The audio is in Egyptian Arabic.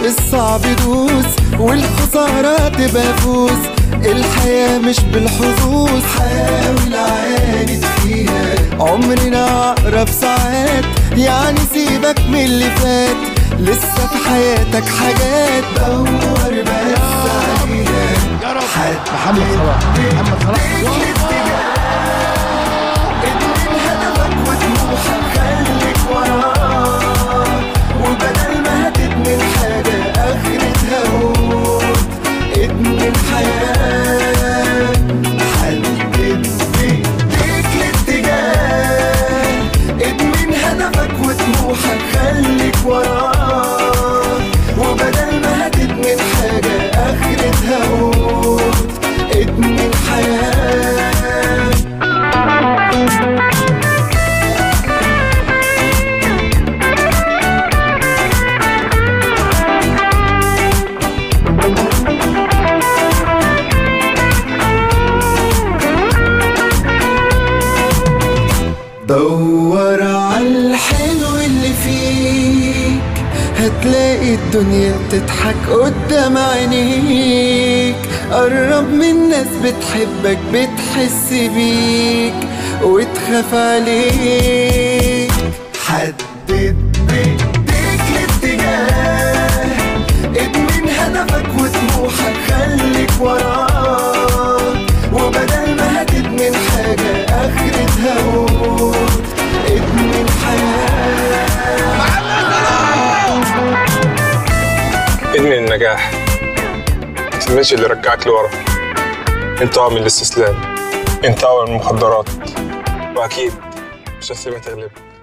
الصعب دوس والخسارة تبقى فوز الحياة مش بالحظوظ حاول عاند فيها عمرنا أقرب ساعات يعني سيبك من اللي فات لسه في حياتك حاجات دور بس عليها محمد صلاح محمد صلاح ادمن هدفك وطموحك خليك وراه وبدل ما هتدمن حاجة آخرتها موت ادمن حياة حدد بإيديك الاتجاه ادمن هدفك وطموحك خليك وراه وبدل ما هتدمن حاجة آخرتها موت ادمن حياة دور على الحلو اللي فيك هتلاقي الدنيا بتضحك قدام عينيك قرب من ناس بتحبك بتحس بيك وتخاف عليك حدد بايديك الاتجاه ادمن هدفك وطموحك خليك وراه وبدل ما هتدمن حاجة آخرتها موت ادمن حياة ادمن النجاح متسميش اللي رجعك لورا انت من الاستسلام انت من المخدرات واكيد مش هتسيبها تغلبك